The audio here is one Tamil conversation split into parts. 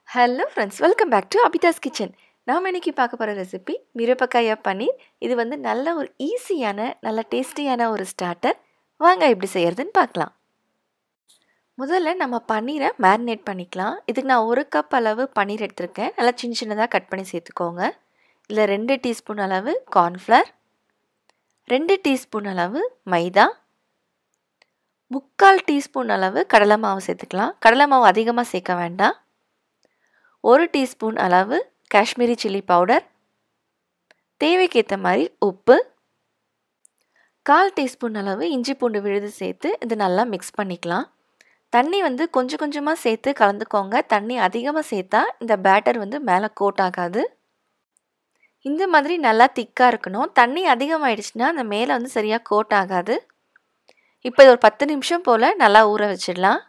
hello friends welcome back to Abitha's kitchen நாம் இன்னைக்கு பார்க்க போகிற ரெசிபி மிரப்பக்காயா பன்னீர் இது வந்து நல்ல ஒரு ஈஸியான நல்ல டேஸ்டியான ஒரு ஸ்டார்டர் வாங்க எப்படி செய்யறதுன்னு பார்க்கலாம் முதல்ல நம்ம பன்னீரை மேரினேட் பண்ணிக்கலாம் இதுக்கு நான் ஒரு கப் அளவு பன்னீர் எடுத்திருக்கேன் நல்லா சின்ன சின்னதாக கட் பண்ணி சேர்த்துக்கோங்க இல்லை ரெண்டு டீஸ்பூன் அளவு கார்ன்ஃப்ளவர் ரெண்டு டீஸ்பூன் அளவு மைதா முக்கால் டீஸ்பூன் அளவு கடலை மாவு சேர்த்துக்கலாம் கடலை மாவு அதிகமாக சேர்க்க வேண்டாம் ஒரு டீஸ்பூன் அளவு காஷ்மீரி சில்லி பவுடர் தேவைக்கேற்ற மாதிரி உப்பு கால் டீஸ்பூன் அளவு இஞ்சி பூண்டு விழுது சேர்த்து இது நல்லா மிக்ஸ் பண்ணிக்கலாம் தண்ணி வந்து கொஞ்சம் கொஞ்சமாக சேர்த்து கலந்துக்கோங்க தண்ணி அதிகமாக சேர்த்தா இந்த பேட்டர் வந்து மேலே கோட் ஆகாது இந்த மாதிரி நல்லா திக்காக இருக்கணும் தண்ணி அதிகமாகிடுச்சுன்னா அந்த மேலே வந்து சரியாக கோட் ஆகாது இப்போ இது ஒரு பத்து நிமிஷம் போல் நல்லா ஊற வச்சிடலாம்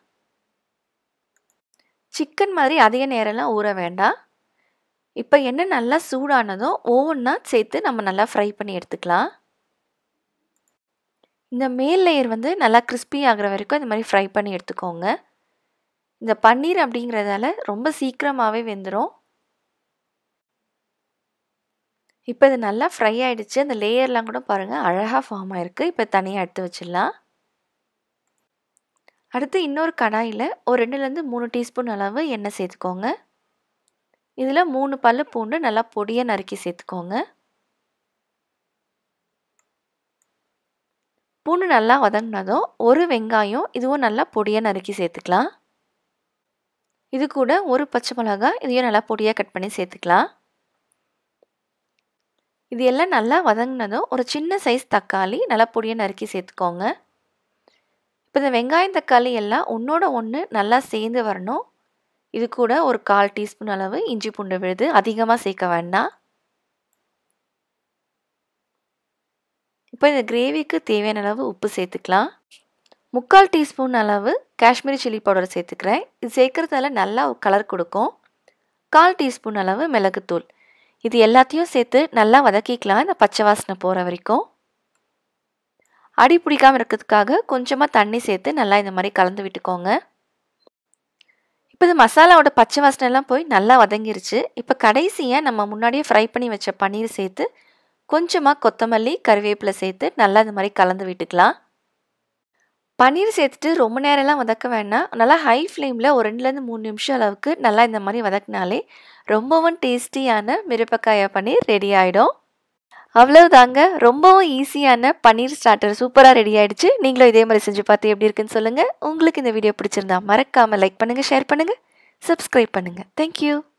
சிக்கன் மாதிரி அதிக நேரம்லாம் ஊற வேண்டாம் இப்போ எண்ணெய் நல்லா சூடானதும் ஒவ்வொன்றா சேர்த்து நம்ம நல்லா ஃப்ரை பண்ணி எடுத்துக்கலாம் இந்த மேல் லேயர் வந்து நல்லா கிறிஸ்பி ஆகிற வரைக்கும் இந்த மாதிரி ஃப்ரை பண்ணி எடுத்துக்கோங்க இந்த பன்னீர் அப்படிங்கிறதால ரொம்ப சீக்கிரமாகவே வெந்துடும் இப்போ இது நல்லா ஃப்ரை ஆகிடுச்சு அந்த லேயர்லாம் கூட பாருங்கள் அழகாக ஃபார்ம் ஆகிருக்கு இப்போ தனியாக எடுத்து வச்சிடலாம் அடுத்து இன்னொரு கடாயில் ஒரு ரெண்டுலேருந்து மூணு டீஸ்பூன் அளவு எண்ணெய் சேர்த்துக்கோங்க இதில் மூணு பல்லு பூண்டு நல்லா பொடியாக நறுக்கி சேர்த்துக்கோங்க பூண்டு நல்லா வதங்கினதும் ஒரு வெங்காயம் இதுவும் நல்லா பொடியாக நறுக்கி சேர்த்துக்கலாம் இது கூட ஒரு பச்சை மிளகாய் இதையும் நல்லா பொடியாக கட் பண்ணி சேர்த்துக்கலாம் இது எல்லாம் நல்லா வதங்கினதும் ஒரு சின்ன சைஸ் தக்காளி நல்லா பொடியாக நறுக்கி சேர்த்துக்கோங்க இப்போ இந்த வெங்காயம் தக்காளி எல்லாம் ஒன்றோட ஒன்று நல்லா சேர்ந்து வரணும் இது கூட ஒரு கால் டீஸ்பூன் அளவு இஞ்சி பூண்டு விழுது அதிகமாக சேர்க்க வேண்டாம் இப்போ இந்த கிரேவிக்கு தேவையான அளவு உப்பு சேர்த்துக்கலாம் முக்கால் டீஸ்பூன் அளவு காஷ்மீரி சில்லி பவுடர் சேர்த்துக்கிறேன் இது சேர்க்குறதால நல்லா கலர் கொடுக்கும் கால் டீஸ்பூன் அளவு மிளகுத்தூள் இது எல்லாத்தையும் சேர்த்து நல்லா வதக்கிக்கலாம் இந்த பச்சை வாசனை போகிற வரைக்கும் அடி பிடிக்காமல் இருக்கிறதுக்காக கொஞ்சமாக தண்ணி சேர்த்து நல்லா இந்த மாதிரி கலந்து விட்டுக்கோங்க இப்போ இந்த மசாலாவோட பச்சை வாசனைலாம் போய் நல்லா வதங்கிருச்சு இப்போ கடைசியாக நம்ம முன்னாடியே ஃப்ரை பண்ணி வச்ச பன்னீர் சேர்த்து கொஞ்சமாக கொத்தமல்லி கருவேப்பிலை சேர்த்து நல்லா இந்த மாதிரி கலந்து விட்டுக்கலாம் பன்னீர் சேர்த்துட்டு ரொம்ப நேரம்லாம் வதக்க வேண்டாம் நல்லா ஹை ஃப்ளேமில் ஒரு ரெண்டுலேருந்து மூணு நிமிஷம் அளவுக்கு நல்லா இந்த மாதிரி வதக்கினாலே ரொம்பவும் டேஸ்டியான மிரப்பக்காயா பன்னீர் ரெடி ஆகிடும் அவ்வளவுதாங்க ரொம்பவும் ஈஸியான பன்னீர் ஸ்டார்டர் சூப்பராக ரெடி ஆகிடுச்சு நீங்களும் இதே மாதிரி செஞ்சு பார்த்து எப்படி இருக்குன்னு சொல்லுங்கள் உங்களுக்கு இந்த வீடியோ பிடிச்சிருந்தா மறக்காமல் லைக் பண்ணுங்கள் ஷேர் பண்ணுங்கள் சப்ஸ்கிரைப் பண்ணுங்கள் தேங்க்யூ